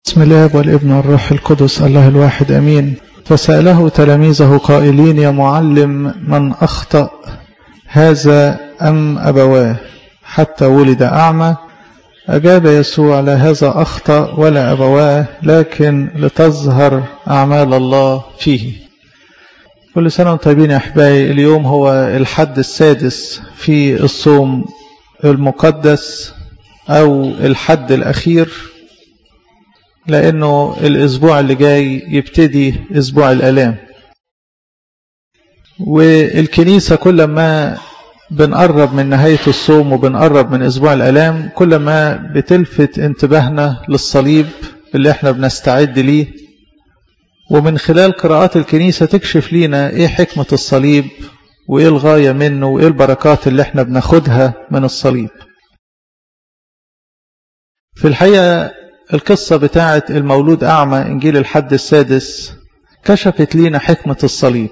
بسم الله والابن والروح القدس الله الواحد أمين فسأله تلاميذه قائلين يا معلم من أخطأ هذا أم أبواه حتى ولد أعمى أجاب يسوع لا هذا أخطأ ولا أبواه لكن لتظهر أعمال الله فيه كل سنة وانتم طيبين يا أحبائي اليوم هو الحد السادس في الصوم المقدس أو الحد الأخير لأنه الأسبوع اللي جاي يبتدي أسبوع الآلام والكنيسة كل ما بنقرب من نهاية الصوم وبنقرب من أسبوع الآلام كل ما بتلفت انتباهنا للصليب اللي احنا بنستعد ليه ومن خلال قراءات الكنيسة تكشف لينا ايه حكمة الصليب وايه الغاية منه وايه البركات اللي احنا بناخدها من الصليب في الحقيقة القصة بتاعة المولود أعمى إنجيل الحد السادس كشفت لينا حكمة الصليب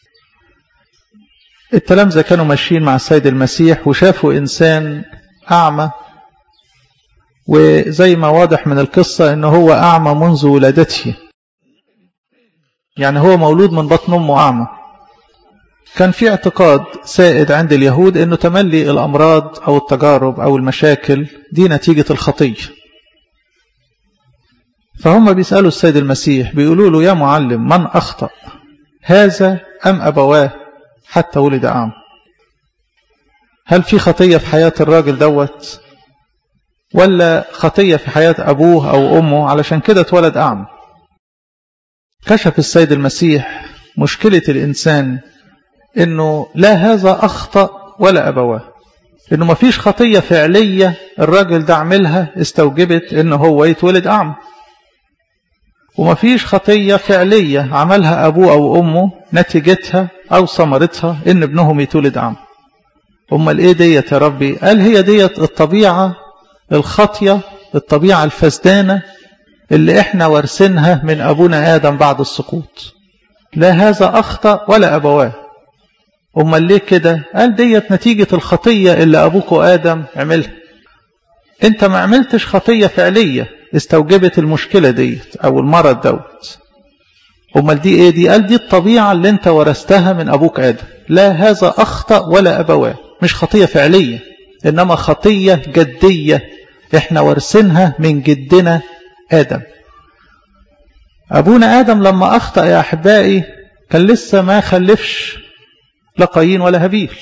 التلامذة كانوا ماشيين مع السيد المسيح وشافوا إنسان أعمى وزي ما واضح من القصة إنه هو أعمى منذ ولادته يعني هو مولود من بطن أمه أعمى كان في اعتقاد سائد عند اليهود إنه تملي الأمراض أو التجارب أو المشاكل دي نتيجة الخطية فهم بيسألوا السيد المسيح بيقولوا له يا معلم من أخطأ هذا أم أبواه حتى ولد أعمى هل في خطية في حياة الراجل دوت ولا خطية في حياة أبوه أو أمه علشان كده اتولد أعمى كشف السيد المسيح مشكلة الإنسان إنه لا هذا أخطأ ولا أبواه إنه مفيش خطية فعلية الراجل ده عملها استوجبت إنه هو يتولد أعمى ومفيش خطية فعلية عملها أبوه أو أمه نتيجتها أو ثمرتها إن ابنهم يتولد عم أمال إيه ديت يا ربي قال هي ديت الطبيعة الخطية الطبيعة الفسدانة اللي إحنا وارثينها من أبونا آدم بعد السقوط لا هذا أخطأ ولا أبواه أمال ليه كده قال ديت نتيجة الخطية اللي أبوك آدم عملها أنت ما عملتش خطية فعلية استوجبت المشكلة ديت أو المرض دوت أمال دي إيه دي قال دي الطبيعة اللي أنت ورثتها من أبوك آدم لا هذا أخطأ ولا أبواه مش خطية فعلية إنما خطية جدية إحنا ورثينها من جدنا آدم أبونا آدم لما أخطأ يا أحبائي كان لسه ما خلفش لا قايين ولا هابيل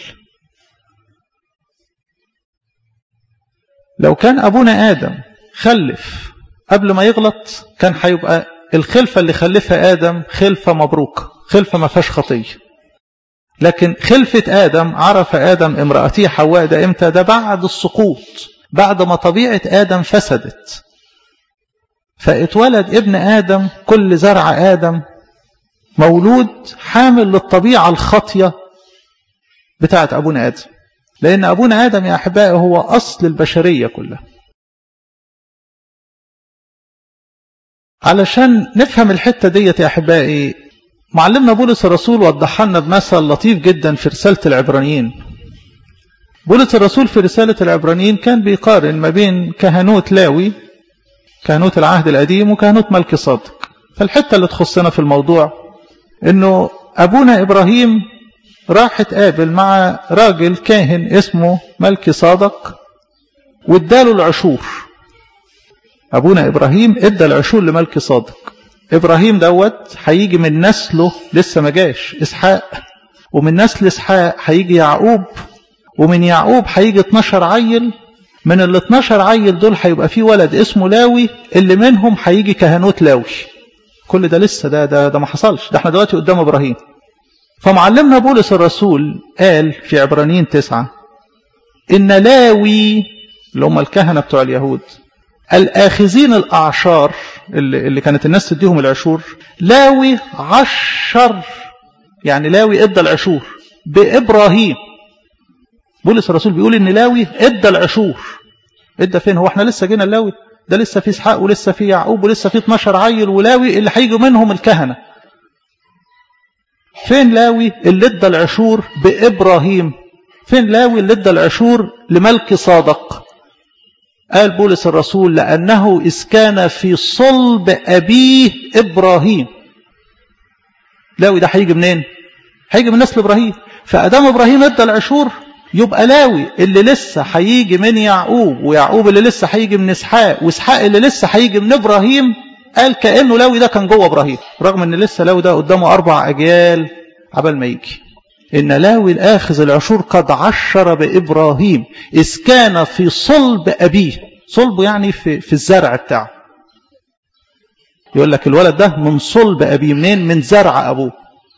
لو كان أبونا آدم خلف قبل ما يغلط كان هيبقى الخلفة اللي خلفها آدم خلفة مبروكة خلفة ما فيهاش خطية لكن خلفة آدم عرف آدم امرأتي حواء ده امتى ده بعد السقوط بعد ما طبيعة آدم فسدت فاتولد ابن آدم كل زرع آدم مولود حامل للطبيعة الخطية بتاعت أبونا آدم لأن أبونا آدم يا أحبائي هو أصل البشرية كلها علشان نفهم الحتة ديت يا أحبائي معلمنا بولس الرسول وضح لنا بمثل لطيف جدا في رسالة العبرانيين بولس الرسول في رسالة العبرانيين كان بيقارن ما بين كهنوت لاوي كهنوت العهد القديم وكهنوت ملك صادق فالحتة اللي تخصنا في الموضوع انه ابونا ابراهيم راح اتقابل مع راجل كاهن اسمه ملك صادق واداله العشور أبونا إبراهيم ادى العشور لملك صادق إبراهيم دوت هيجي من نسله لسه ما جاش إسحاق ومن نسل إسحاق هيجي يعقوب ومن يعقوب هيجي 12 عيل من ال 12 عيل دول هيبقى في ولد اسمه لاوي اللي منهم هيجي كهنوت لاوي كل ده لسه ده ده ده ما حصلش ده احنا دلوقتي قدام ابراهيم فمعلمنا بولس الرسول قال في عبرانيين تسعة إن لاوي اللي هم الكهنة بتوع اليهود الآخذين الأعشار اللي, اللي كانت الناس تديهم العشور لاوي عشر يعني لاوي ادى العشور بإبراهيم بولس الرسول بيقول إن لاوي ادى العشور ادى فين هو احنا لسه جينا اللاوي ده لسه في اسحاق ولسه في يعقوب ولسه في 12 عيل ولاوي اللي هيجوا منهم الكهنة فين لاوي اللي ادى العشور بإبراهيم فين لاوي اللي ادى العشور لملك صادق قال بولس الرسول لأنه إذ كان في صلب أبيه إبراهيم لاوي ده هيجي منين هيجي من نسل إبراهيم فأدام إبراهيم ادى العشور يبقى لاوي اللي لسه هيجي من يعقوب ويعقوب اللي لسه هيجي من إسحاق وإسحاق اللي لسه هيجي من إبراهيم قال كأنه لاوي ده كان جوه إبراهيم رغم أن لسه لاوي ده قدامه أربع أجيال عبال ما يجي إن لاوي الآخذ العشور قد عشر بإبراهيم إذ كان في صلب أبيه صلبه يعني في, في الزرع بتاعه يقول لك الولد ده من صلب أبيه منين من زرع أبوه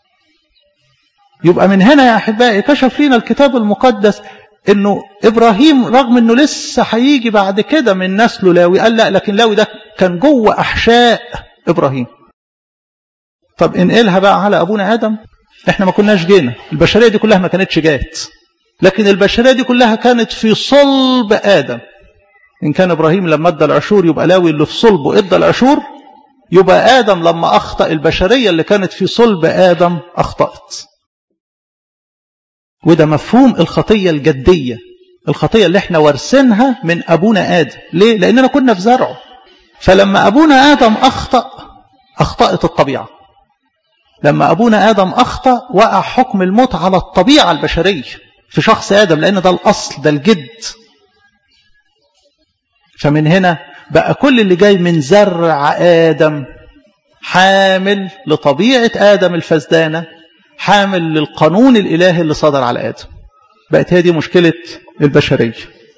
يبقى من هنا يا أحبائي كشف لنا الكتاب المقدس انه ابراهيم رغم انه لسه هيجي بعد كده من نسله لاوي قال لا لكن لاوي ده كان جوه احشاء ابراهيم طب انقلها بقى على ابونا ادم احنا ما كناش جينا البشريه دي كلها ما كانتش جات لكن البشريه دي كلها كانت في صلب ادم ان كان ابراهيم لما ادى العشور يبقى لاوي اللي في صلبه ادى العشور يبقى ادم لما اخطا البشريه اللي كانت في صلب ادم اخطات وده مفهوم الخطية الجدية الخطية اللي احنا وارثينها من أبونا آدم ليه؟ لأننا كنا في زرعه فلما أبونا آدم أخطأ أخطأت الطبيعة لما أبونا آدم أخطأ وقع حكم الموت على الطبيعة البشرية في شخص آدم لأن ده الأصل ده الجد فمن هنا بقى كل اللي جاي من زرع آدم حامل لطبيعة آدم الفسدانة حامل للقانون الإلهي اللي صدر على آدم بقت هي دي مشكلة البشرية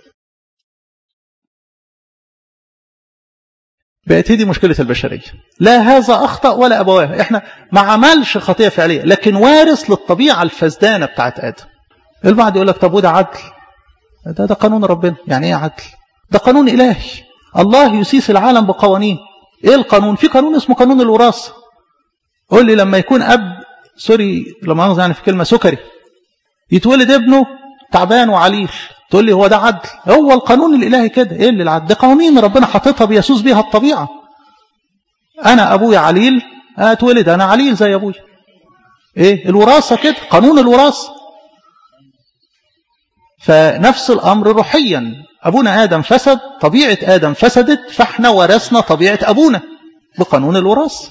بقت هي دي مشكلة البشرية لا هذا أخطأ ولا أبواه إحنا ما عملش خطية فعلية لكن وارث للطبيعة الفسدانة بتاعت آدم البعض يقول لك طب وده عدل ده, ده قانون ربنا يعني ايه عدل ده قانون إلهي الله يسيس العالم بقوانين ايه القانون في قانون اسمه قانون الوراثة قول لي لما يكون أب سوري لما أخذ يعني في كلمة سكري يتولد ابنه تعبان وعليل تقول لي هو ده عدل هو القانون الإلهي كده إيه اللي العدل ده قوانين ربنا حاططها بيسوس بيها الطبيعة أنا أبويا عليل أتولد أنا عليل زي أبويا إيه الوراثة كده قانون الوراثة فنفس الأمر روحيا أبونا آدم فسد طبيعة آدم فسدت فإحنا ورثنا طبيعة أبونا بقانون الوراثة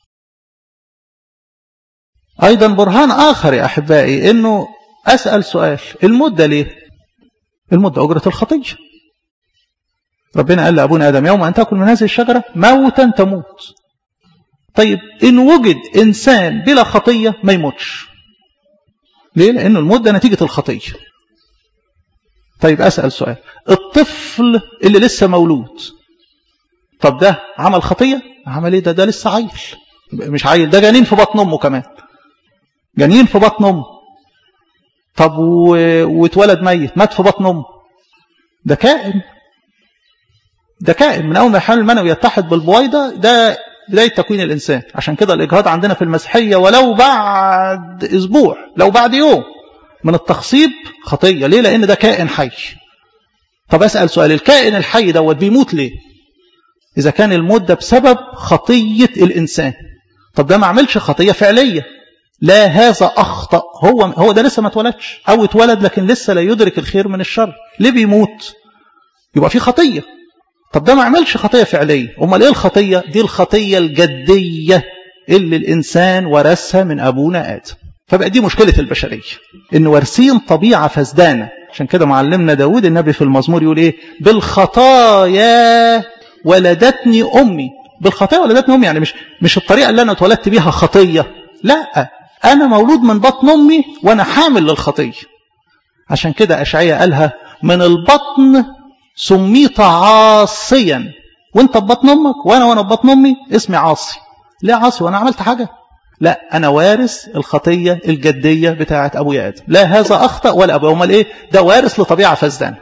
أيضا برهان آخر يا أحبائي أنه أسأل سؤال المدة ليه المدة أجرة الخطية ربنا قال لأبونا آدم يوم أن تأكل من هذه الشجرة موتا تموت طيب إن وجد إنسان بلا خطية ما يموتش ليه لأنه المدة نتيجة الخطية طيب أسأل سؤال الطفل اللي لسه مولود طب ده عمل خطية عمل ايه ده ده لسه عيل مش عيل ده جنين في بطن امه كمان جنين في بطن امه طب و... واتولد ميت مات في بطن امه ده كائن ده كائن من اول ما الحمل المنوي يتحد بالبويضه ده بدايه تكوين الانسان عشان كده الاجهاض عندنا في المسيحيه ولو بعد اسبوع لو بعد يوم من التخصيب خطيه ليه لان ده كائن حي طب اسال سؤال الكائن الحي دوت بيموت ليه اذا كان الموت ده بسبب خطيه الانسان طب ده ما عملش خطيه فعليه لا هذا أخطأ هو هو ده لسه ما اتولدش أو اتولد لكن لسه لا يدرك الخير من الشر ليه بيموت يبقى في خطية طب ده ما عملش خطية فعلية أمال إيه الخطية دي الخطية الجدية اللي الإنسان ورثها من أبونا آدم فبقى دي مشكلة البشرية إن وارثين طبيعة فسدانة عشان كده معلمنا داود النبي في المزمور يقول إيه بالخطايا ولدتني أمي بالخطايا ولدتني أمي يعني مش مش الطريقة اللي أنا اتولدت بيها خطية لا أنا مولود من بطن أمي وأنا حامل للخطية عشان كده أشعية قالها من البطن سميت عاصيا وانت ببطن أمك وأنا وأنا ببطن أمي اسمي عاصي ليه عاصي وأنا عملت حاجة لا أنا وارث الخطية الجدية بتاعة أبويا آدم لا هذا أخطأ ولا أبويا أمال إيه ده وارث لطبيعة فسدانة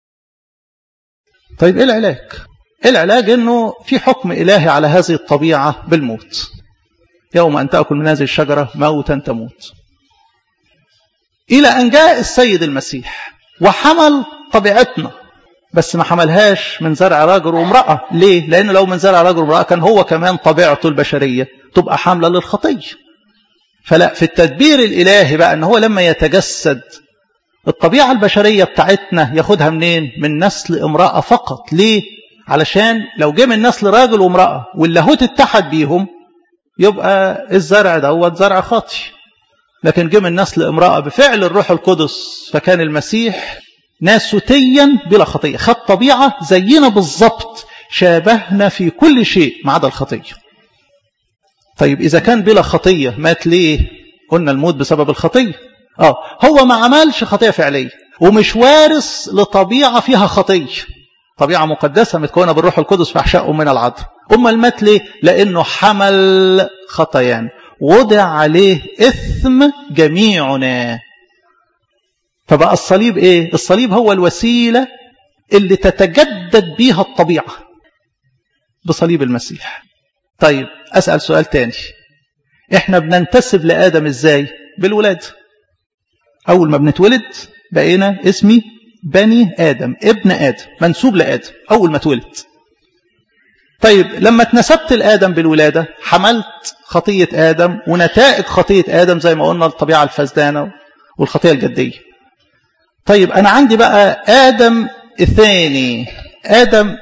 طيب إيه العلاج إيه العلاج إنه في حكم إلهي على هذه الطبيعة بالموت يوم أن تأكل من هذه الشجرة موتا تموت إلى أن جاء السيد المسيح وحمل طبيعتنا بس ما حملهاش من زرع رجل وامرأة ليه؟ لأنه لو من زرع رجل وامرأة كان هو كمان طبيعته البشرية تبقى حاملة للخطية فلا في التدبير الإلهي بقى أن هو لما يتجسد الطبيعة البشرية بتاعتنا ياخدها منين من نسل امرأة فقط ليه علشان لو جه من نسل راجل وامرأة واللاهوت اتحد بيهم يبقى الزرع دوت زرع خاطي لكن جه من نسل امرأة بفعل الروح القدس فكان المسيح ناسوتيا بلا خطية خد طبيعة زينا بالظبط شابهنا في كل شيء ما عدا الخطية طيب إذا كان بلا خطية مات ليه قلنا الموت بسبب الخطية آه هو ما عملش خطية فعلية ومش وارث لطبيعة فيها خطية طبيعة مقدسة متكونة بالروح القدس في أحشاء من العذر أما المات ليه لأنه حمل خطيان وضع عليه إثم جميعنا فبقى الصليب إيه الصليب هو الوسيلة اللي تتجدد بيها الطبيعة بصليب المسيح طيب أسأل سؤال تاني إحنا بننتسب لآدم إزاي بالولادة أول ما بنتولد بقينا اسمي بني آدم ابن آدم منسوب لآدم أول ما اتولد طيب لما اتنسبت لآدم بالولادة حملت خطية آدم ونتائج خطية آدم زي ما قلنا الطبيعة الفسدانة والخطية الجدية طيب أنا عندي بقى آدم الثاني آدم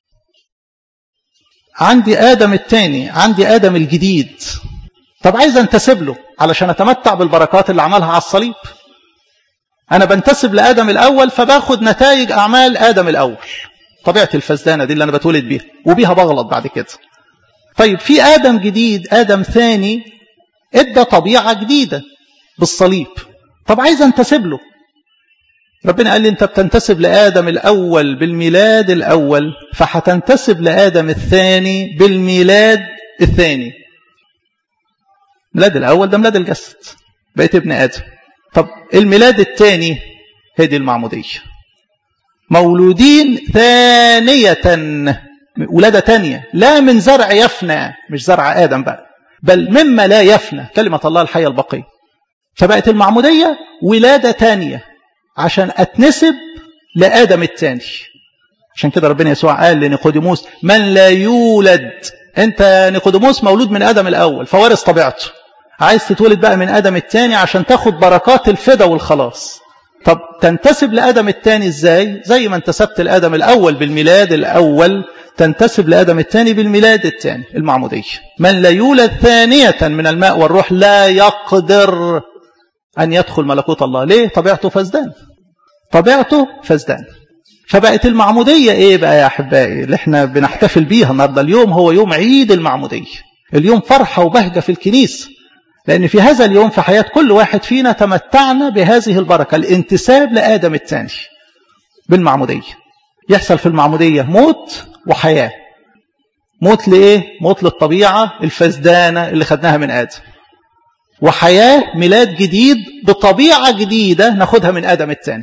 عندي آدم الثاني عندي آدم الجديد طب عايز انتسب له علشان اتمتع بالبركات اللي عملها على الصليب انا بنتسب لآدم الاول فباخد نتائج اعمال آدم الاول طبيعة الفسدانة دي اللي انا بتولد بيها وبيها بغلط بعد كده طيب في آدم جديد آدم ثاني ادى طبيعة جديدة بالصليب طب عايز انتسب له ربنا قال لي انت بتنتسب لآدم الأول بالميلاد الأول فهتنتسب لآدم الثاني بالميلاد الثاني ميلاد الأول ده ميلاد الجسد بقيت ابن آدم طب الميلاد الثاني هي دي المعمودية مولودين ثانية ولادة تانية لا من زرع يفنى مش زرع آدم بقى بل مما لا يفنى كلمة الله الحية البقية فبقت المعمودية ولادة تانية عشان أتنسب لآدم الثاني عشان كده ربنا يسوع قال لنيقوديموس من لا يولد انت نيقوديموس مولود من آدم الأول فوارث طبيعته عايز تتولد بقى من آدم الثاني عشان تاخد بركات الفدا والخلاص طب تنتسب لآدم الثاني ازاي زي ما انتسبت لآدم الأول بالميلاد الأول تنتسب لآدم الثاني بالميلاد الثاني المعمودية من لا يولد ثانية من الماء والروح لا يقدر أن يدخل ملكوت الله ليه طبيعته فسدان طبيعته فسدان فبقت المعمودية ايه بقى يا أحبائي اللي احنا بنحتفل بيها النهاردة اليوم هو يوم عيد المعمودية اليوم فرحة وبهجة في الكنيسة لأن في هذا اليوم في حياة كل واحد فينا تمتعنا بهذه البركة الانتساب لآدم الثاني بالمعمودية يحصل في المعمودية موت وحياة موت لإيه؟ موت للطبيعة الفسدانة اللي خدناها من آدم وحياة ميلاد جديد بطبيعة جديدة ناخدها من آدم الثاني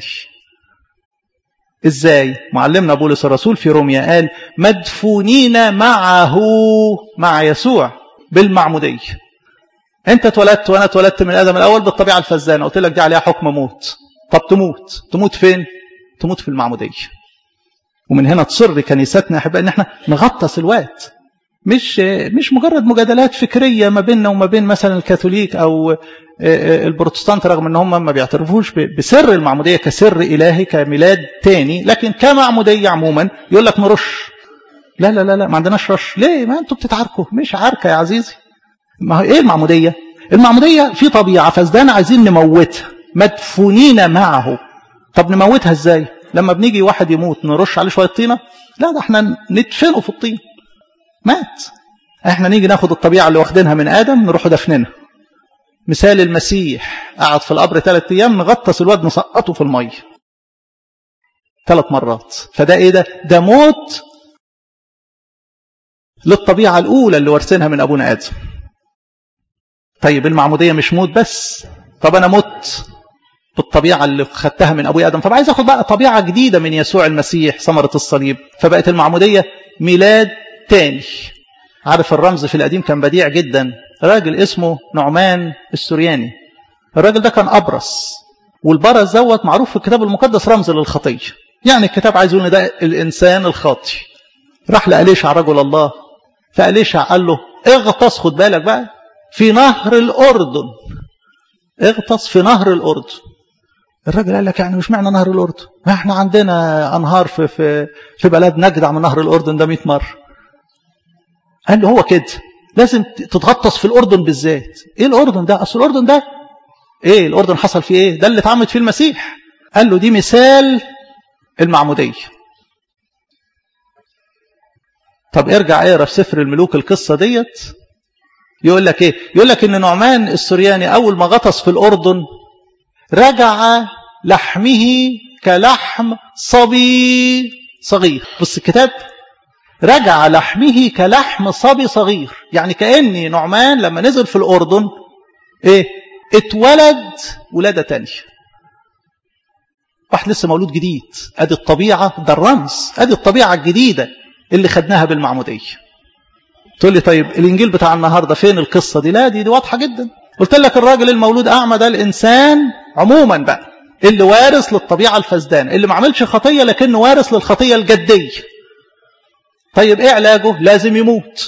إزاي؟ معلمنا بولس الرسول في روميا قال مدفونين معه مع يسوع بالمعمودية انت اتولدت وانا اتولدت من ادم الاول بالطبيعه الفزانه قلت لك دي عليها حكم موت طب تموت تموت فين تموت في المعموديه ومن هنا تصر كنيستنا احبائي ان احنا نغطس الوقت مش مش مجرد مجادلات فكريه ما بيننا وما بين مثلا الكاثوليك او البروتستانت رغم ان هم ما بيعترفوش بسر المعموديه كسر الهي كميلاد تاني لكن كمعموديه عموما يقول لك نرش لا لا لا لا ما عندناش رش ليه ما انتوا بتتعاركوا مش عركه يا عزيزي ما هو ايه المعموديه المعموديه في طبيعه فسدانه عايزين نموتها مدفونين معه طب نموتها ازاي لما بنيجي واحد يموت نرش عليه شويه طينه لا ده احنا ندفنه في الطين مات احنا نيجي ناخد الطبيعه اللي واخدينها من ادم نروح دفننا مثال المسيح قعد في القبر ثلاث ايام نغطس الواد نسقطه في الميه ثلاث مرات فده ايه ده ده موت للطبيعه الاولى اللي وارثينها من ابونا ادم طيب المعمودية مش موت بس طب أنا مت بالطبيعة اللي خدتها من أبوي آدم طب عايز أخد بقى طبيعة جديدة من يسوع المسيح ثمرة الصليب فبقت المعمودية ميلاد تاني عارف الرمز في القديم كان بديع جدا راجل اسمه نعمان السورياني الراجل ده كان أبرص والبرص دوت معروف في الكتاب المقدس رمز للخطية يعني الكتاب عايز يقول ده الإنسان الخاطي راح لأليشع رجل الله فأليشع قال له اغطس خد بالك بقى في نهر الأردن اغطس في نهر الأردن الراجل قال لك يعني مش معنى نهر الأردن ما احنا عندنا أنهار في, في, في بلدنا أجدع من نهر الأردن ده 100 مرة قال له هو كده لازم تتغطس في الأردن بالذات ايه الأردن ده أصل الأردن ده ايه الأردن حصل فيه ايه ده اللي اتعمد فيه المسيح قال له دي مثال المعمودية طب ارجع اقرا في سفر الملوك القصة ديت يقول لك ايه يقول لك ان نعمان السرياني اول ما غطس في الأردن رجع لحمه كلحم صبي صغير بص الكتاب رجع لحمه كلحم صبي صغير يعني كأن نعمان لما نزل في الأردن ايه اتولد ولادة تانية واحد لسه مولود جديد ادي الطبيعة ده الرمز ادي الطبيعة الجديدة اللي خدناها بالمعمودية تقول لي طيب الانجيل بتاع النهاردة فين القصة دي لا دي, دي واضحة جدا قلت لك الراجل المولود اعمى ده الانسان عموما بقى اللي وارث للطبيعة الفسدانة اللي ما عملش خطية لكنه وارث للخطية الجدية طيب ايه علاجه لازم يموت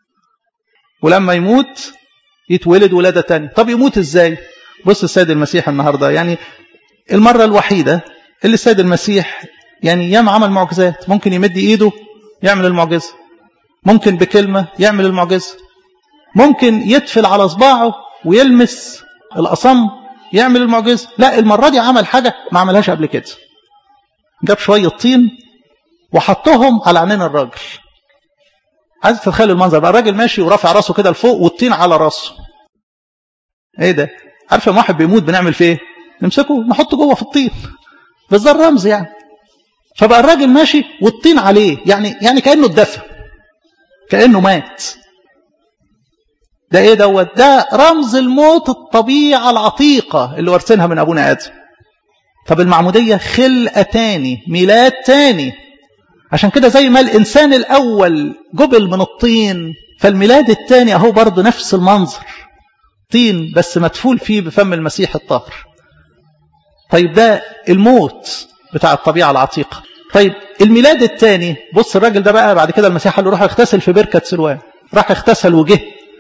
ولما يموت يتولد ولادة تانية طب يموت ازاي بص السيد المسيح النهاردة يعني المرة الوحيدة اللي السيد المسيح يعني ياما عمل معجزات ممكن يمد ايده يعمل المعجزة ممكن بكلمة يعمل المعجزة ممكن يتفل على صباعه ويلمس الأصم يعمل المعجزة لا المرة دي عمل حاجة ما عملهاش قبل كده جاب شوية طين وحطهم على عينين الراجل عايز تتخيل المنظر بقى الراجل ماشي ورافع راسه كده لفوق والطين على راسه ايه ده عارف لما واحد بيموت بنعمل فيه ايه نمسكه نحطه جوه في الطين بس ده الرمز يعني فبقى الراجل ماشي والطين عليه يعني يعني كانه اتدفى كانه مات ده ايه دوت ده رمز الموت الطبيعه العتيقه اللي وارثينها من ابونا ادم طب المعموديه خلقه تاني ميلاد تاني عشان كده زي ما الإنسان الأول جبل من الطين فالميلاد الثاني أهو برضه نفس المنظر طين بس مدفول فيه بفم المسيح الطاهر طيب ده الموت بتاع الطبيعة العتيقة طيب الميلاد الثاني بص الراجل ده بقى بعد كده المسيح قال له روح اغتسل في بركة سلوان راح اغتسل وجه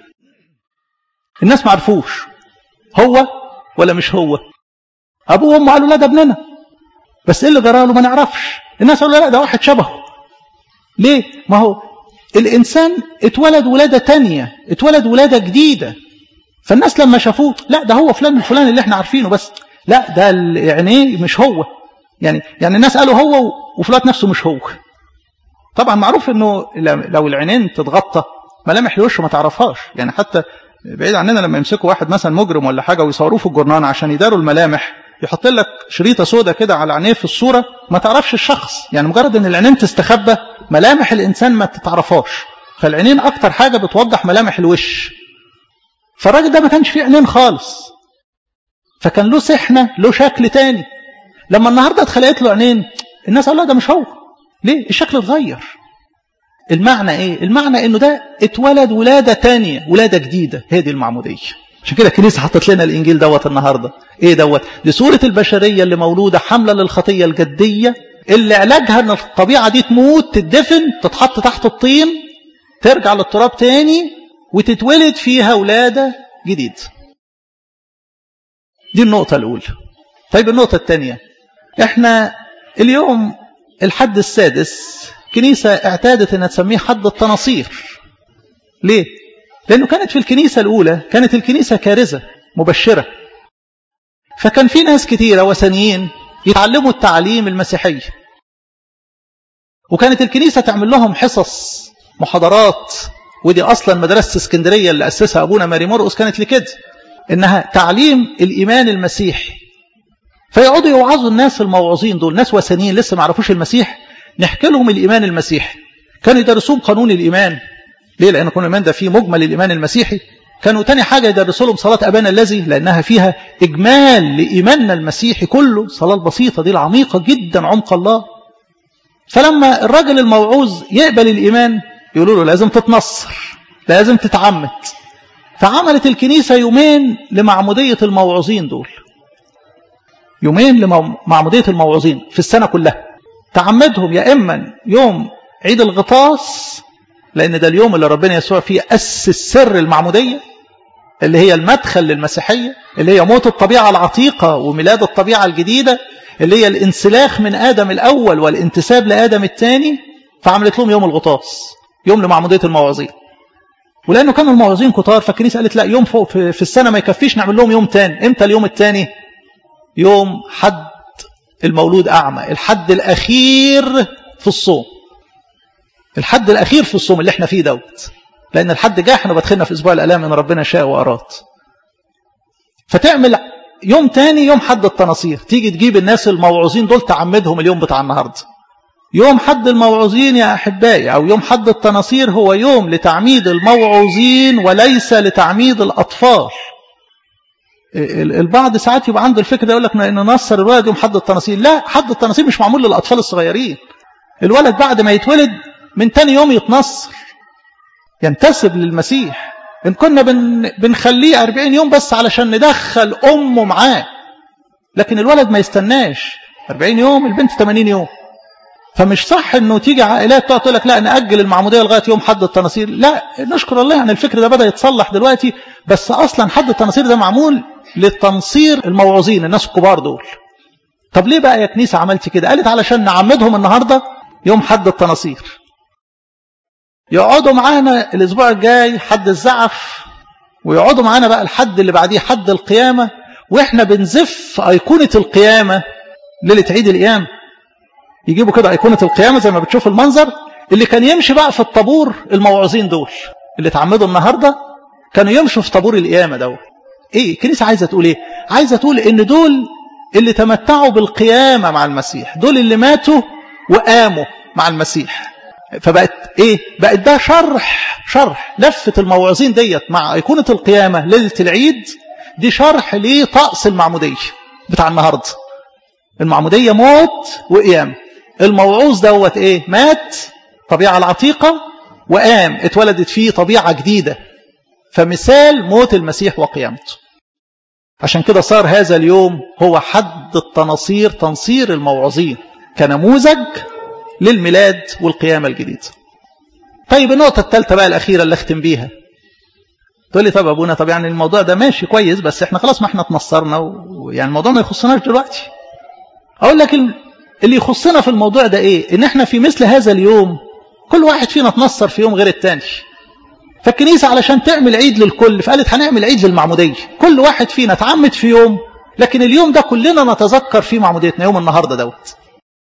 الناس ما عرفوش هو ولا مش هو أبوه وأمه قالوا لا ده ابننا بس ايه اللي جرى له ما نعرفش الناس قالوا لا ده واحد شبهه ليه ما هو الإنسان اتولد ولادة تانية اتولد ولادة جديدة فالناس لما شافوه لا ده هو فلان الفلان اللي احنا عارفينه بس لا ده عينيه مش هو يعني يعني الناس قالوا هو وفلان نفسه مش هو طبعا معروف انه لو العينين تتغطى ملامح الوش ما تعرفهاش يعني حتى بعيد عننا لما يمسكوا واحد مثلا مجرم ولا حاجه ويصوروه في الجرنان عشان يداروا الملامح يحط لك شريطه سودة كده على عينيه في الصوره ما تعرفش الشخص يعني مجرد ان العينين تستخبى ملامح الانسان ما تتعرفهاش فالعينين اكتر حاجه بتوضح ملامح الوش فالراجل ده ما كانش فيه عينين خالص فكان له سحنه له شكل تاني لما النهارده اتخلقت له عينين الناس قالوا ده مش هو ليه الشكل اتغير المعنى ايه المعنى انه ده اتولد ولاده تانية ولاده جديده هي دي المعموديه عشان كده الكنيسه حطت لنا الانجيل دوت النهارده ايه دوت دي صوره البشريه اللي مولوده حامله للخطيه الجديه اللي علاجها ان الطبيعه دي تموت تدفن تتحط تحت الطين ترجع للتراب تاني وتتولد فيها ولاده جديد دي النقطه الاولى طيب النقطه الثانيه احنا اليوم الحد السادس كنيسه اعتادت انها تسميه حد التناصير ليه لأنه كانت في الكنيسة الأولى كانت الكنيسة كارثة مبشرة فكان في ناس كتيرة وثنيين يتعلموا التعليم المسيحي وكانت الكنيسة تعمل لهم حصص محاضرات ودي أصلا مدرسة اسكندرية اللي أسسها أبونا ماري مرقس كانت لكده إنها تعليم الإيمان المسيحي فيقعدوا يوعظوا الناس الموعظين دول ناس وثنيين لسه ما عرفوش المسيح نحكي لهم الإيمان المسيحي كانوا يدرسوهم قانون الإيمان ليه لأن قانون الإيمان ده فيه مجمل الإيمان المسيحي كانوا تاني حاجة يدرسوا لهم صلاة أبانا الذي لأنها فيها إجمال لإيماننا المسيحي كله صلاة البسيطة دي العميقة جدا عمق الله فلما الراجل الموعوظ يقبل الإيمان يقولوا له لازم تتنصر لازم تتعمد فعملت الكنيسة يومين لمعمودية الموعوظين دول يومين لمعمودية الموعوظين في السنة كلها تعمدهم يا إما يوم عيد الغطاس لأن ده اليوم اللي ربنا يسوع فيه أسس سر المعمودية اللي هي المدخل للمسيحية اللي هي موت الطبيعة العتيقة وميلاد الطبيعة الجديدة اللي هي الانسلاخ من آدم الأول والانتساب لآدم الثاني فعملت لهم يوم الغطاس يوم لمعمودية المواعظين ولأنه كانوا المواعظين كتار فالكنيسة قالت لا يوم فوق في السنة ما يكفيش نعمل لهم يوم تاني امتى اليوم الثاني يوم حد المولود أعمى الحد الأخير في الصوم الحد الأخير في الصوم اللي احنا فيه دوت لأن الحد جاء احنا بدخلنا في أسبوع الألام إن ربنا شاء وأراد فتعمل يوم تاني يوم حد التناصير تيجي تجيب الناس الموعوظين دول تعمدهم اليوم بتاع النهاردة يوم حد الموعوظين يا أحبائي أو يوم حد التناصير هو يوم لتعميد الموعوظين وليس لتعميد الأطفال البعض ساعات يبقى عنده الفكر ده يقول لك ان نصر الولد يوم حد التناصير لا حد التناصير مش معمول للاطفال الصغيرين الولد بعد ما يتولد من تاني يوم يتنصر ينتسب للمسيح ان كنا بن بنخليه 40 يوم بس علشان ندخل امه معاه لكن الولد ما يستناش 40 يوم البنت 80 يوم فمش صح انه تيجي عائلات تقعد تقول لك لا ناجل المعموديه لغايه يوم حد التناصير لا نشكر الله ان الفكر ده بدا يتصلح دلوقتي بس اصلا حد التناصير ده معمول للتنصير الموعظين الناس الكبار دول طب ليه بقى يا كنيسه عملتي كده قالت علشان نعمدهم النهارده يوم حد التناصير يقعدوا معانا الاسبوع الجاي حد الزعف ويقعدوا معانا بقى الحد اللي بعديه حد القيامه واحنا بنزف ايقونه القيامه ليله عيد القيامه يجيبوا كده ايقونه القيامه زي ما بتشوف المنظر اللي كان يمشي بقى في الطابور الموعظين دول اللي اتعمدوا النهارده كانوا يمشوا في طابور القيامه دوت ايه الكنيسه عايزه تقول ايه عايزه تقول ان دول اللي تمتعوا بالقيامه مع المسيح دول اللي ماتوا وقاموا مع المسيح فبقت ايه بقت ده شرح شرح لفه الموعظين ديت مع ايقونه القيامه ليله العيد دي شرح لطقس المعموديه بتاع النهارده المعموديه موت وقيام الموعوظ دوت ايه مات طبيعه العتيقه وقام اتولدت فيه طبيعه جديده فمثال موت المسيح وقيامته عشان كده صار هذا اليوم هو حد التناصير تنصير الموعظين كنموذج للميلاد والقيامة الجديدة طيب النقطة الثالثة بقى الأخيرة اللي أختم بيها تقول لي طب أبونا طب يعني الموضوع ده ماشي كويس بس احنا خلاص ما احنا اتنصرنا ويعني الموضوع ما يخصناش دلوقتي أقول لك اللي يخصنا في الموضوع ده إيه إن احنا في مثل هذا اليوم كل واحد فينا اتنصر في يوم غير التاني فالكنيسة علشان تعمل عيد للكل فقالت هنعمل عيد للمعمودية كل واحد فينا اتعمد في يوم لكن اليوم ده كلنا نتذكر فيه معموديتنا يوم النهاردة دوت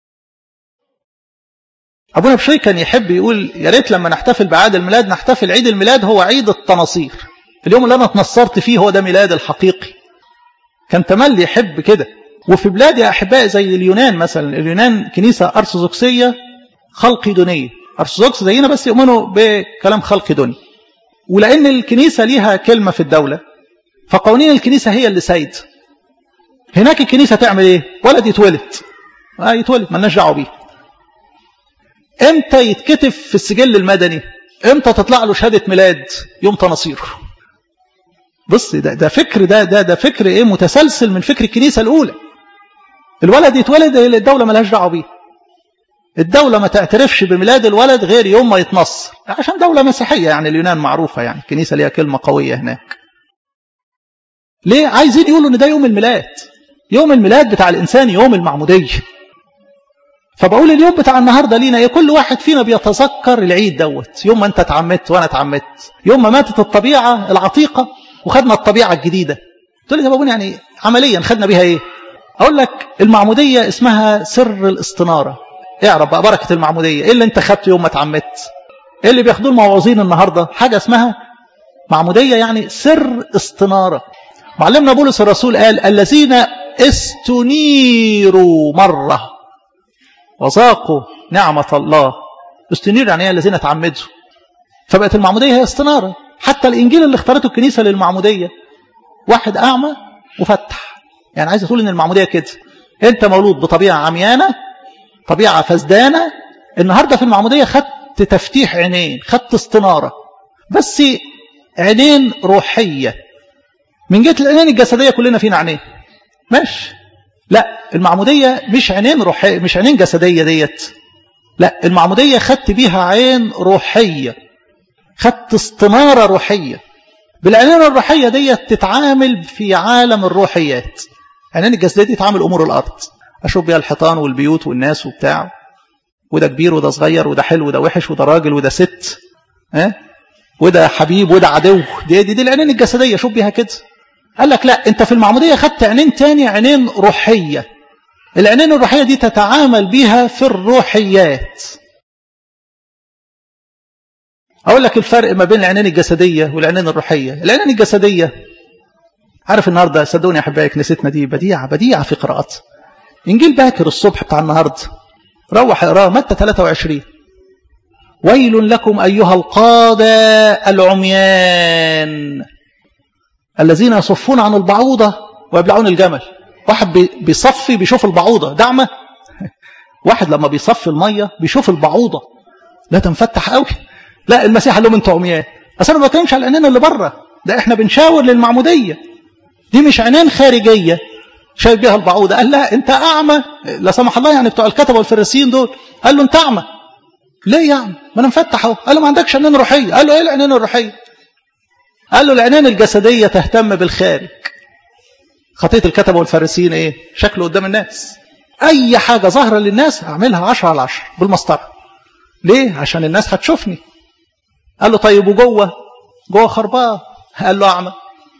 أبونا بشوي كان يحب يقول يا ريت لما نحتفل بعيد الميلاد نحتفل عيد الميلاد هو عيد التناصير اليوم اللي أنا اتنصرت فيه هو ده ميلاد الحقيقي كان تملي يحب كده وفي بلاد يا أحبائي زي اليونان مثلا اليونان كنيسة أرثوذكسية خلقيدونية أرثوذكس زينا بس يؤمنوا بكلام خلقيدوني ولأن الكنيسة ليها كلمة في الدولة فقوانين الكنيسة هي اللي سيد هناك الكنيسة تعمل ايه ولد يتولد آه يتولد ملناش دعوه بيه امتى يتكتب في السجل المدني امتى تطلع له شهادة ميلاد يوم تناصير بص ده, ده فكر ده, ده, ده فكر ايه متسلسل من فكر الكنيسة الأولى الولد يتولد الدولة ملهاش دعوه بيه الدولة ما تعترفش بميلاد الولد غير يوم ما يتنصر عشان دولة مسيحية يعني اليونان معروفة يعني الكنيسة ليها كلمة قوية هناك ليه عايزين يقولوا ان ده يوم الميلاد يوم الميلاد بتاع الإنسان يوم المعمودية فبقول اليوم بتاع النهاردة لينا ايه كل واحد فينا بيتذكر العيد دوت يوم ما انت اتعمدت وانا اتعمدت يوم ما ماتت الطبيعة العتيقة وخدنا الطبيعة الجديدة تقول لي طب يعني عمليا خدنا بيها ايه اقول لك المعمودية اسمها سر الاستنارة اعرف بقى بركة المعمودية ايه اللي انت خدته يوم ما اتعمدت ايه اللي بياخدوه الموعظين النهاردة حاجة اسمها معمودية يعني سر استنارة معلمنا بولس الرسول قال الذين استنيروا مرة وذاقوا نعمة الله استنيروا يعني الذين تعمدوا فبقت المعمودية هي استنارة حتى الإنجيل اللي اختارته الكنيسة للمعمودية واحد أعمى وفتح يعني عايز تقول إن المعمودية كده أنت مولود بطبيعة عميانة طبيعة فسدانة النهاردة في المعمودية خدت تفتيح عينين خدت استنارة بس عينين روحية من جهة العينين الجسدية كلنا فينا عينين ماشي لا المعمودية مش عينين روحية مش عينين جسدية ديت لا المعمودية خدت بيها عين روحية خدت استنارة روحية بالعينين الروحية دي تتعامل في عالم الروحيات عينين الجسدية دي تتعامل أمور الأرض أشوف بيها الحيطان والبيوت والناس وبتاع وده كبير وده صغير وده حلو وده وحش وده راجل وده ست ها وده حبيب وده عدو دي دي, دي العينين الجسدية شوف بيها كده قال لك لا انت في المعمودية خدت عينين تاني عينين روحية العينين الروحية دي تتعامل بيها في الروحيات أقول لك الفرق ما بين العينين الجسدية والعينين الروحية العينين الجسدية عارف النهاردة صدقوني يا أحبائي كنيستنا دي بديعة بديعة في قراءات إنجيل باكر الصبح بتاع النهاردة روح اقراه متى 23 ويل لكم أيها القادة العميان الذين يصفون عن البعوضة ويبلعون الجمل واحد بيصفي بيشوف البعوضة دعمة واحد لما بيصفي المية بيشوف البعوضة لا تنفتح قوي لا المسيح قال لهم انتوا عميان اصل انا ما بتكلمش على العينين اللي بره ده احنا بنشاور للمعمودية دي مش عينين خارجية شايف بيها البعوضة قال لا انت اعمى لا سمح الله يعني بتوع الكتبة والفريسيين دول قال له انت اعمى ليه يا عم ما انا مفتح اهو قال له ما عندكش عينين روحية قال له ايه العينين الروحية قال له العينين الجسدية تهتم بالخارج خطية الكتبة والفارسيين ايه شكله قدام الناس اي حاجة ظاهرة للناس اعملها عشرة على عشرة بالمسطرة ليه عشان الناس هتشوفني قال له طيب وجوه جوه خربان قال له اعمى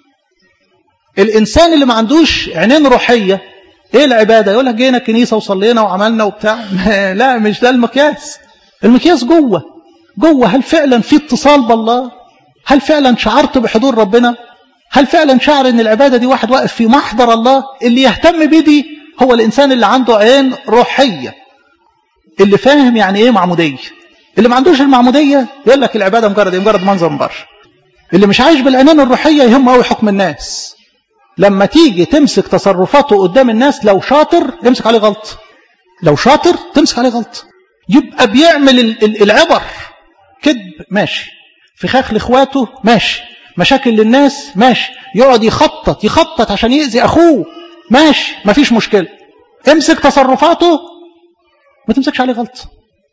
الانسان اللي ما عندوش عينين روحية ايه العبادة يقول لك جينا الكنيسة وصلينا وعملنا وبتاع لا مش ده المقياس المقياس جوه جوه هل فعلا في اتصال بالله هل فعلا شعرت بحضور ربنا هل فعلا شعر ان العبادة دي واحد واقف في محضر الله اللي يهتم بيه دي هو الانسان اللي عنده عين روحية اللي فاهم يعني ايه معمودية اللي ما عندوش المعمودية يقول لك العبادة مجرد مجرد منظر من بره اللي مش عايش بالعينين الروحية يهم قوي حكم الناس لما تيجي تمسك تصرفاته قدام الناس لو شاطر امسك عليه غلط لو شاطر تمسك عليه غلط يبقى بيعمل العبر كذب ماشي فخاخ لاخواته ماشي مشاكل للناس ماشي يقعد يخطط يخطط عشان يأذي أخوه ماشي مفيش مشكلة امسك تصرفاته ما تمسكش عليه غلط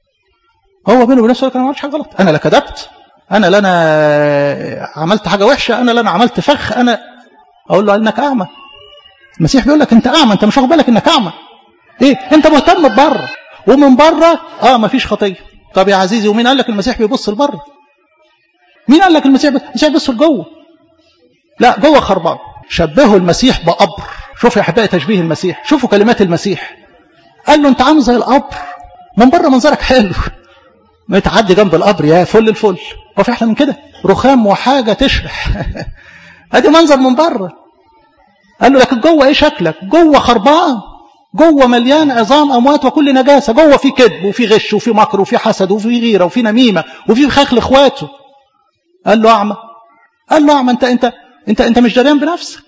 هو بينه وبين نفسه انا ما عملتش حاجه غلط انا لا كذبت انا لا انا عملت حاجه وحشه انا لا انا عملت فخ انا اقول له انك اعمى المسيح بيقول لك انت اعمى انت مش واخد بالك انك اعمى ايه انت مهتم ببره ومن بره اه ما فيش خطيه طب يا عزيزي ومين قال لك المسيح بيبص لبره مين قال لك المسيح المسيح بيبص لجوه لا جوه خربان شبهوا المسيح بقبر شوفوا يا احبائي تشبيه المسيح شوفوا كلمات المسيح قال له انت عامل زي القبر من بره منظرك حلو ما تعدي جنب القبر يا فل الفل هو في احلى من كده رخام وحاجه تشرح ادي منظر من بره قال له لكن جوه ايه شكلك جوه خربان جوه مليان عظام اموات وكل نجاسه جوه في كذب وفي غش وفي مكر وفي حسد وفي غيره وفي نميمه وفي خخل اخواته قال له اعمى قال له اعمى انت انت انت انت مش دريان بنفسك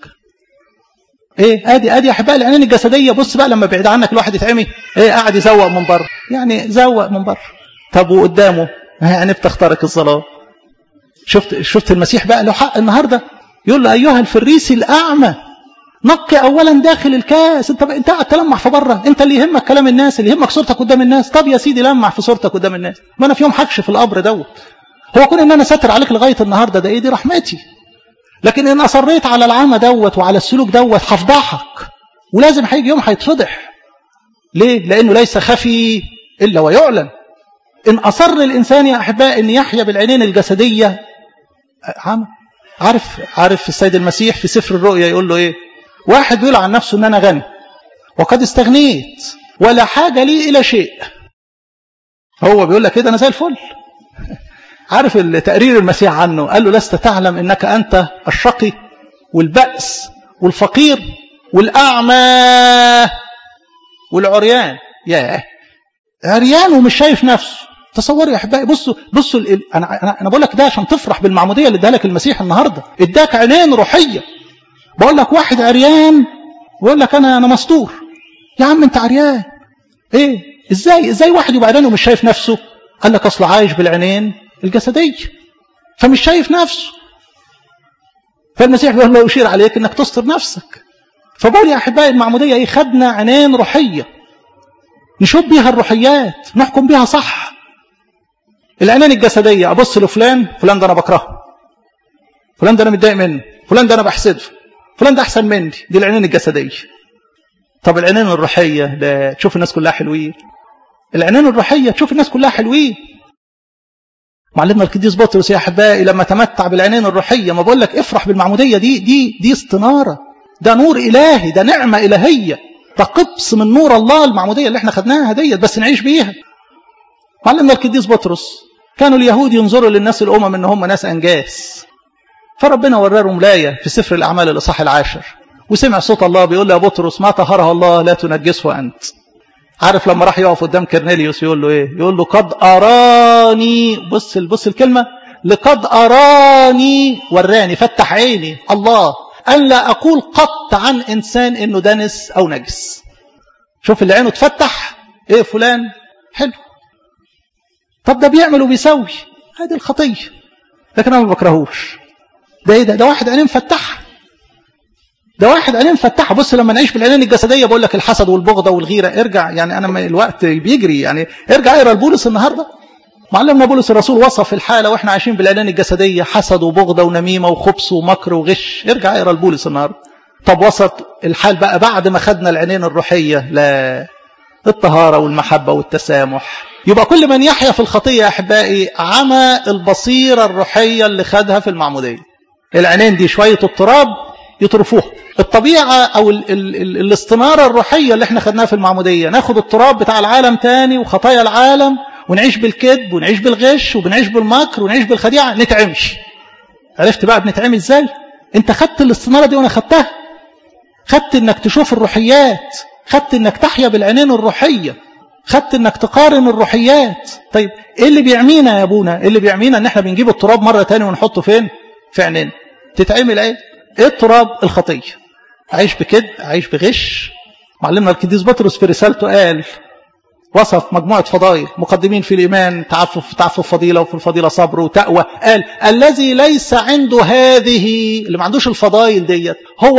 ايه ادي ادي يا احبائي العينين الجسديه بص بقى لما بعيد عنك الواحد يتعمي ايه قاعد يزوق من بره يعني زوق من بره طب وقدامه يعني بتخترق الظلام شفت شفت المسيح بقى له حق النهارده يقول له ايها الفريسي الاعمى نقي اولا داخل الكاس انت انت قاعد تلمح في بره انت اللي يهمك كلام الناس اللي يهمك صورتك قدام الناس طب يا سيدي لمح في صورتك قدام الناس ما انا في يوم هكشف القبر دوت هو كون ان انا ساتر عليك لغايه النهارده ده ايه دي رحمتي لكن ان اصريت على العمى دوت وعلى السلوك دوت هفضحك ولازم هيجي يوم هيتفضح ليه لانه ليس خفي الا ويعلن ان اصر الانسان يا احباء ان يحيا بالعينين الجسديه عمى عارف عارف السيد المسيح في سفر الرؤيا يقول له ايه واحد بيقول عن نفسه ان انا غني وقد استغنيت ولا حاجه لي الى شيء هو بيقول لك كده انا زي الفل عارف تقرير المسيح عنه قال له لست تعلم انك انت الشقي والبأس والفقير والاعمى والعريان ياه عريان ومش شايف نفسه تصوروا يا احبائي بصوا بصوا ال... انا انا انا بقول لك ده عشان تفرح بالمعموديه اللي اداها لك المسيح النهارده اداك عينين روحيه بقول لك واحد عريان ويقول لك انا انا مستور يا عم انت عريان ايه ازاي ازاي واحد يبقى عريان ومش شايف نفسه قال لك اصله عايش بالعينين الجسديه فمش شايف نفسه فالمسيح بيقول له يشير عليك انك تستر نفسك فبقول يا احبائي المعموديه ايه خدنا عينين روحيه نشوف بيها الروحيات نحكم بيها صح العينين الجسدية أبص لفلان فلان ده أنا بكرهه فلان ده انا متضايق منه فلان ده انا بحسده فلان ده احسن مني دي العينين الجسديه طب العينين الروحيه ده تشوف الناس كلها حلوين العينين الروحيه تشوف الناس كلها حلوين معلمنا القديس بطرس يا احبائي لما تمتع بالعينين الروحيه ما بقول لك افرح بالمعموديه دي دي دي استناره ده نور الهي ده نعمه الهيه ده قبس من نور الله المعموديه اللي احنا خدناها ديت بس نعيش بيها معلمنا القديس بطرس كانوا اليهود ينظروا للناس الامم ان هم ناس انجاس فربنا وراهم لايه في سفر الاعمال الاصحاح العاشر وسمع صوت الله بيقول له يا بطرس ما طهرها الله لا تنجسه انت عارف لما راح يقف قدام كرنيليوس يقول له ايه يقول له قد اراني بص بص الكلمه لقد اراني وراني فتح عيني الله ان لا اقول قط عن انسان انه دنس او نجس شوف اللي عينه اتفتح ايه فلان حلو طب ده بيعمل وبيسوي هذه الخطيه لكن انا ما بكرهوش ده ايه ده ده واحد عينين مفتحه ده واحد عينين مفتحه بص لما نعيش بالعينين الجسديه بقول لك الحسد والبغضه والغيره ارجع يعني انا الوقت بيجري يعني ارجع اقرا البولس النهارده معلمنا بولس الرسول وصف الحاله واحنا عايشين بالعينين الجسديه حسد وبغضه ونميمه وخبث ومكر وغش ارجع اقرا البولس النهارده طب وسط الحال بقى بعد ما خدنا العينين الروحيه لا الطهاره والمحبه والتسامح يبقى كل من يحيا في الخطيه يا احبائي عمى البصيره الروحيه اللي خدها في المعموديه العينين دي شويه التراب يطرفوها الطبيعة أو ال ال ال الاستنارة الروحية اللي احنا خدناها في المعمودية ناخد التراب بتاع العالم تاني وخطايا العالم ونعيش بالكذب ونعيش بالغش وبنعيش بالمكر ونعيش بالخديعة نتعمش عرفت بقى بنتعمل ازاي انت خدت الاستنارة دي وانا خدتها خدت انك تشوف الروحيات خدت انك تحيا بالعينين الروحية خدت انك تقارن الروحيات طيب ايه اللي بيعمينا يا ابونا ايه اللي بيعمينا ان احنا بنجيب التراب مرة تاني ونحطه فين في عينينا تتعمل ايه ايه التراب الخطيه عيش بكذب عيش بغش معلمنا القديس بطرس في رسالته قال وصف مجموعة فضائل مقدمين في الإيمان تعفف تعفف فضيلة وفي الفضيلة صبر وتقوى قال الذي ليس عنده هذه اللي ما عندوش الفضائل ديت هو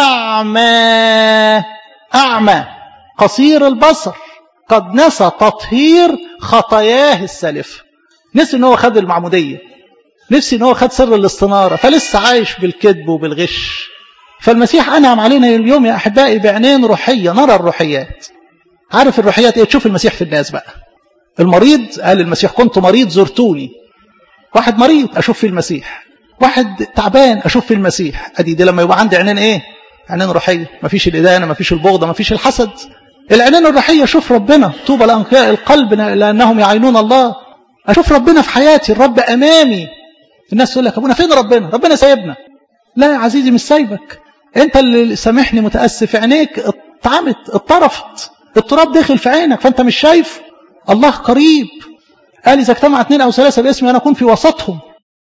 أعمى أعمى قصير البصر قد نسى تطهير خطاياه السالفة نسي ان هو خد المعمودية نفسي ان هو خد سر الاستنارة فلسه عايش بالكذب وبالغش فالمسيح أنعم علينا اليوم يا أحبائي بعينين روحية نرى الروحيات عارف الروحيات ايه تشوف المسيح في الناس بقى المريض قال المسيح كنت مريض زرتوني واحد مريض أشوف في المسيح واحد تعبان أشوف في المسيح أدي دي لما يبقى عندي عينين ايه عينين روحية مفيش الإدانة مفيش البغضة مفيش الحسد العينين الروحية أشوف ربنا طوبى لأنقياء القلب لأنهم يعينون الله أشوف ربنا في حياتي الرب أمامي الناس تقول لك أبونا فين ربنا ربنا سايبنا لا يا عزيزي مش سايبك انت اللي سامحني متأسف عينيك اتعمت اتطرفت التراب داخل في عينك فانت مش شايف الله قريب قال اذا اجتمع اثنين او ثلاثه باسمي انا اكون في وسطهم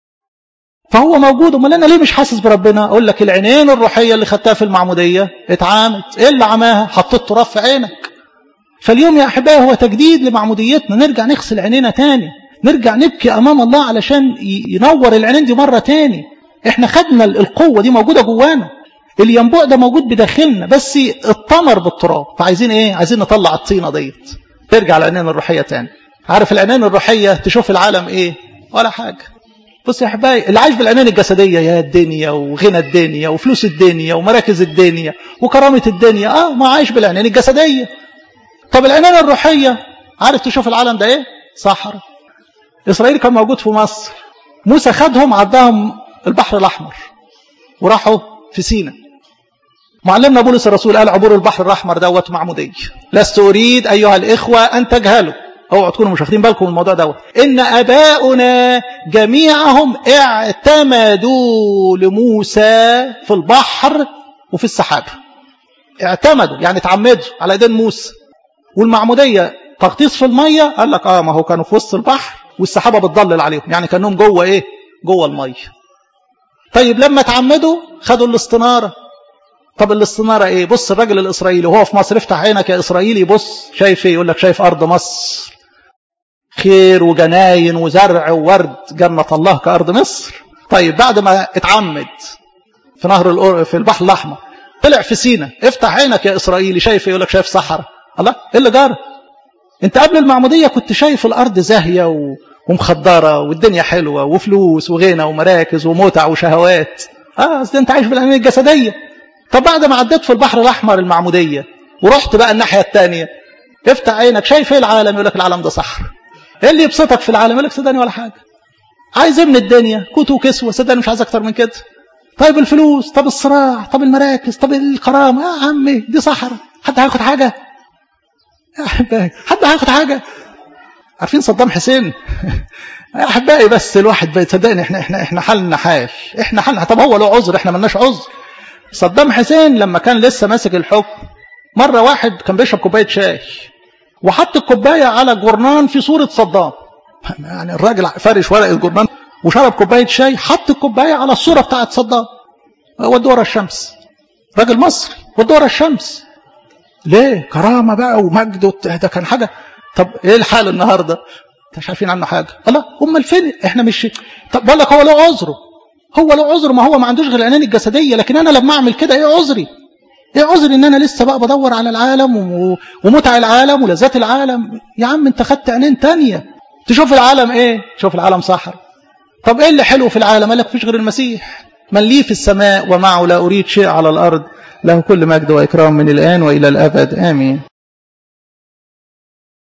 فهو موجود امال انا ليه مش حاسس بربنا اقول لك العينين الروحيه اللي خدتها في المعموديه اتعامت ايه اللي عماها حطيت تراب في عينك فاليوم يا احبائي هو تجديد لمعموديتنا نرجع نغسل عينينا تاني نرجع نبكي امام الله علشان ينور العينين دي مره تاني احنا خدنا القوه دي موجوده جوانا الينبوع ده موجود بداخلنا بس اتطمر بالتراب فعايزين ايه عايزين نطلع الطينه ديت ترجع العينين الروحيه تاني عارف العينين الروحيه تشوف العالم ايه ولا حاجه بص يا احبائي اللي عايش بالعينين الجسديه يا الدنيا وغنى الدنيا وفلوس الدنيا ومراكز الدنيا وكرامه الدنيا اه ما عايش بالعينين الجسديه طب العينين الروحيه عارف تشوف العالم ده ايه صحراء اسرائيل كان موجود في مصر موسى خدهم عداهم البحر الاحمر وراحوا في سينا معلمنا بولس الرسول قال عبور البحر الاحمر دوت معموديه لست اريد ايها الاخوه ان تجهلوا اوعوا تكونوا مش واخدين بالكم من الموضوع دوت ان اباؤنا جميعهم اعتمدوا لموسى في البحر وفي السحاب اعتمدوا يعني اتعمدوا على ايدين موسى والمعموديه تغطيس في الميه قال لك اه ما هو كانوا في وسط البحر والسحابه بتضلل عليهم يعني كانهم جوه ايه جوه الميه طيب لما اتعمدوا خدوا الاستناره طب الاستناره ايه بص الراجل الاسرائيلي وهو في مصر افتح عينك يا اسرائيلي بص شايف ايه يقول لك شايف ارض مصر خير وجناين وزرع وورد جنة الله كأرض مصر طيب بعد ما اتعمد في نهر الأر... في البحر الأحمر طلع في سينا افتح عينك يا إسرائيلي شايف يقول لك شايف صحراء الله ايه اللي جرى انت قبل المعمودية كنت شايف الأرض زاهية و... ومخدرة والدنيا حلوة وفلوس وغنى ومراكز ومتع وشهوات اه اصل انت عايش بالانانيه الجسديه طب بعد ما عديت في البحر الاحمر المعموديه ورحت بقى الناحيه الثانيه افتح عينك شايف ايه العالم يقول لك العالم ده صحر ايه اللي يبسطك في العالم يقول لك صدقني ولا حاجه عايز ايه من الدنيا كوت وكسوه صدقني مش عايز اكتر من كده طيب الفلوس طب الصراع طب المراكز طب الكرامه يا عمي دي صحراء حد هياخد حاجه يا احبائي حد هياخد حاجه عارفين صدام حسين يا احبائي بس الواحد بقى صدقني احنا احنا احنا حالنا حال احنا حالنا طب هو له عذر احنا ملناش عذر صدام حسين لما كان لسه ماسك الحكم مره واحد كان بيشرب كوبايه شاي وحط الكوبايه على جرنان في صوره صدام يعني الراجل فرش ورقه جرنان وشرب كوبايه شاي حط الكوبايه على الصوره بتاعت صدام ودي ورا الشمس راجل مصري ودي ورا الشمس ليه كرامه بقى ومجد ده كان حاجه طب ايه الحال النهارده مش عارفين عنه حاجه الله امال فين احنا مش طب بقول لك هو له عذره هو له عذر ما هو ما عندوش غير الانانيه الجسديه لكن انا لما اعمل كده ايه عذري ايه عذري ان انا لسه بقى بدور على العالم ومتع العالم ولذات العالم يا عم انت خدت عينين تانية تشوف العالم ايه تشوف العالم صحر طب ايه اللي حلو في العالم قال لك مفيش غير المسيح من لي في السماء ومعه لا اريد شيء على الارض له كل مجد واكرام من الان والى الابد امين